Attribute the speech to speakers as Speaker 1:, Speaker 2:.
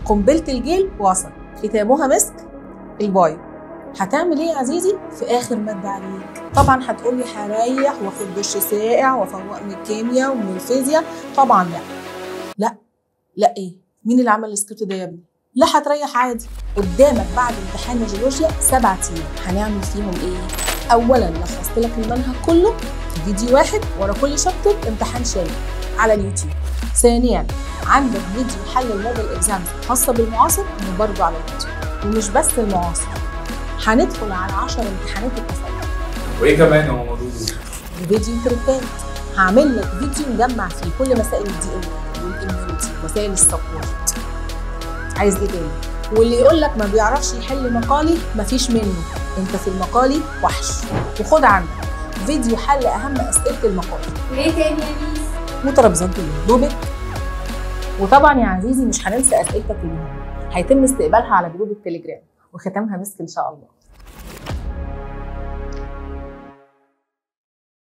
Speaker 1: قنبله الجيل وصل ختامها مسك البايو هتعمل ايه يا عزيزي في اخر ماده عليك طبعا هتقول لي هريح واخد دش ساقع وافوق من الكيمياء ومن الفيزياء طبعا لا لا لا ايه مين اللي عمل السكريبت ده يا ابني لا هتريح عادي قدامك بعد امتحان الجيولوجيا سبع ايام هنعمل فيهم ايه اولا لخصت لك المنهج كله في فيديو واحد ورا كل شابتر امتحان شامل على اليوتيوب ثانيا عندك فيديو حل الموديل اكزامز خاصه بالمعاصر وبرضه على اليوتيوب ومش بس المعاصر هندخل على 10 امتحانات التفاعل
Speaker 2: وايه كمان يا ماما دودو؟
Speaker 1: وفيديو تريكات هعمل لك فيديو مجمع فيه كل مسائل الدي ان والاميونيتي مسائل السبورت عايز ايه تاني واللي يقول لك ما بيعرفش يحل مقالي مفيش منه انت في المقالي وحش وخد عندك فيديو حل اهم اسئله المقالي
Speaker 3: وايه تاني يا ميس؟
Speaker 1: وترابيزات اللوبك وطبعا يا عزيزي مش هننسى اسئلتك المهمه هيتم استقبالها على جروب التليجرام وختامها مسك ان شاء الله